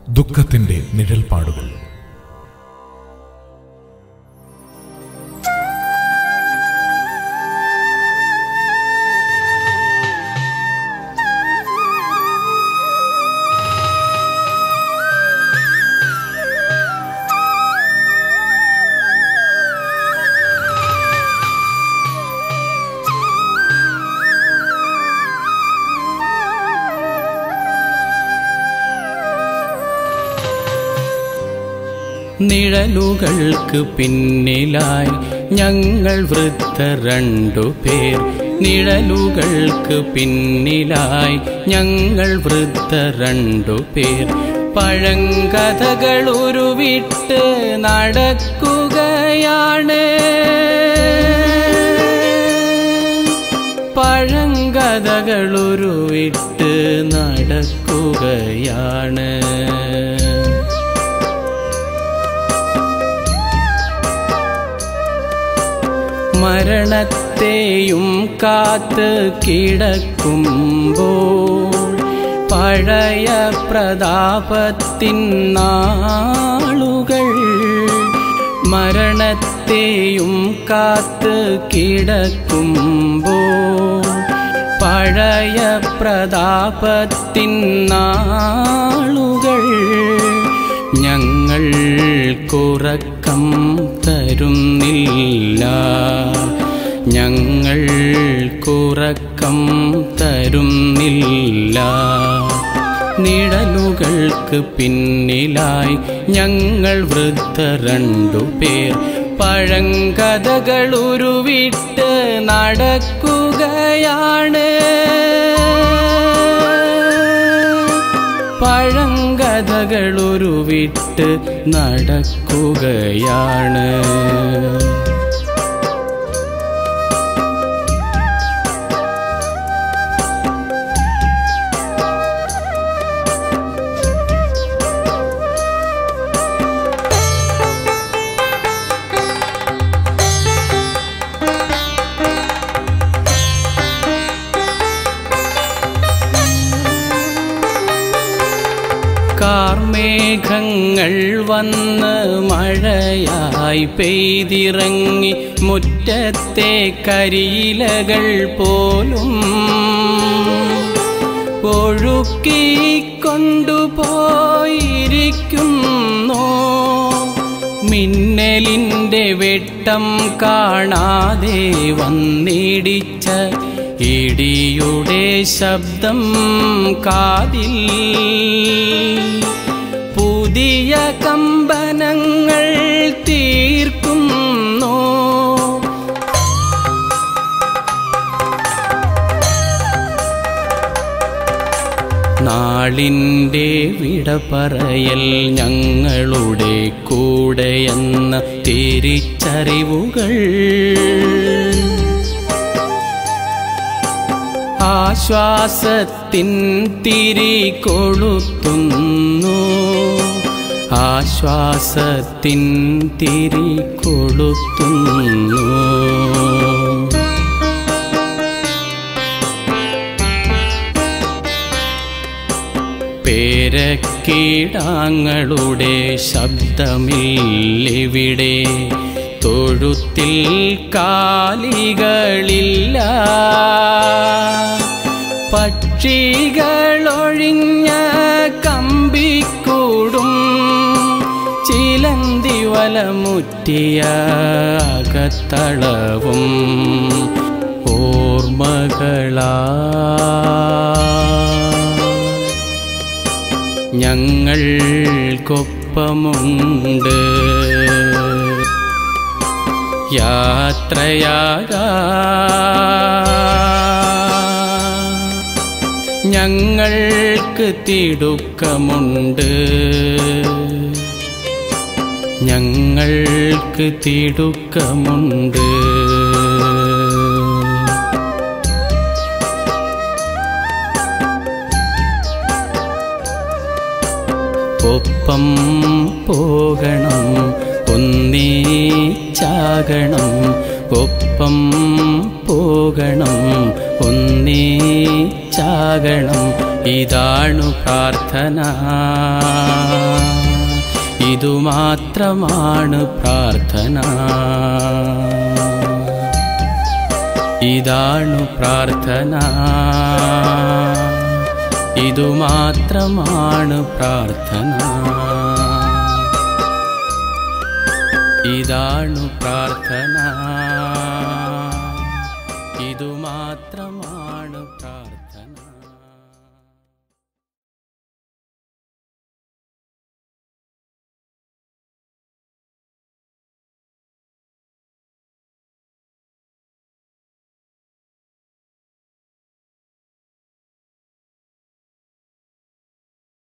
ദുഃഖത്തിന്റെ നിഴൽപ്പാടുകൾ നിഴലുകൾക്ക് പിന്നിലായി ഞങ്ങൾ വൃദ്ധ രണ്ടു പേർ നിഴലുകൾക്ക് പിന്നിലായി ഞങ്ങൾ വൃദ്ധ രണ്ടു പേർ പഴങ്കഥകൾ ഉരുവിട്ട് നടക്കുകയാണ് പഴങ്കഥകൾ ഉരുവിട്ട് നടക്കുകയാണ് മരണത്തെയും കാത്ത് കിടക്കുമ്പോൾ പഴയ പ്രതാപത്തിൻ നാളുകൾ മരണത്തെയും കാത്ത് കിടക്കുമ്പോൾ പഴയ പ്രതാപത്തിൻ നാളുകൾ ഞങ്ങൾക്കുറക്കം തരുന്നില്ല ഞങ്ങൾക്കുറക്കം തരുന്നില്ല നിഴലുകൾക്ക് പിന്നിലായി ഞങ്ങൾ വൃദ്ധ രണ്ടു പേർ പഴങ്കഥകൾ ഉരുവിട്ട് നടക്കുകയാണ് പഴങ്കഥകൾ ഉരുവിട്ട് നടക്കുകയാണ് കാർമേഘങ്ങൾ വന്ന് മഴയായി പെയ്തിറങ്ങി മുറ്റത്തെ കരിയിലകൾ പോലും ഒഴുക്കി കൊണ്ടുപോയിരിക്കുന്നു മിന്നലിൻ്റെ വെട്ടം കാണാതെ വന്നിടിച്ച ഇടിയുടെ ശബ്ദം കാതിൽ പുതിയ കമ്പനങ്ങൾ തീർക്കുന്നു നാളിൻ്റെ വിട പറയൽ ഞങ്ങളുടെ കൂടെയെന്ന തിരിച്ചറിവുകൾ ആശ്വാസത്തിൻ തിരി കൊളുത്തുന്നു ആശ്വാസത്തിൻ തിരി കൊളുത്തുന്നു പേരക്കീടാങ്ങളുടെ ശബ്ദമില്ലിവിടെ തൊഴുത്തിൽ കാലികളില്ല പക്ഷികളൊഴിഞ്ഞ കമ്പിക്കൂടും ചിലന്തി വലമുറ്റിയ അകത്തളവും ഓർമ്മകളാ ഞങ്ങൾക്കൊപ്പമുണ്ട് യാത്രയാകാ ഞങ്ങൾക്ക് തിടുക്കമുണ്ട് ഞങ്ങൾക്ക് തിടുക്കമുണ്ട് ഒപ്പം പോകണം ഒന്നീച്ചാകണം ഒപ്പം പോകണം ഒന്നീച്ചാകണം ഇതാണു പ്രാർത്ഥന ഇതു മാത്രമാണ് പ്രാർത്ഥന ഇതാണു പ്രാർത്ഥന ഇതു മാത്രമാണ് പ്രാർത്ഥന ഇതാണു പ്രാർത്ഥന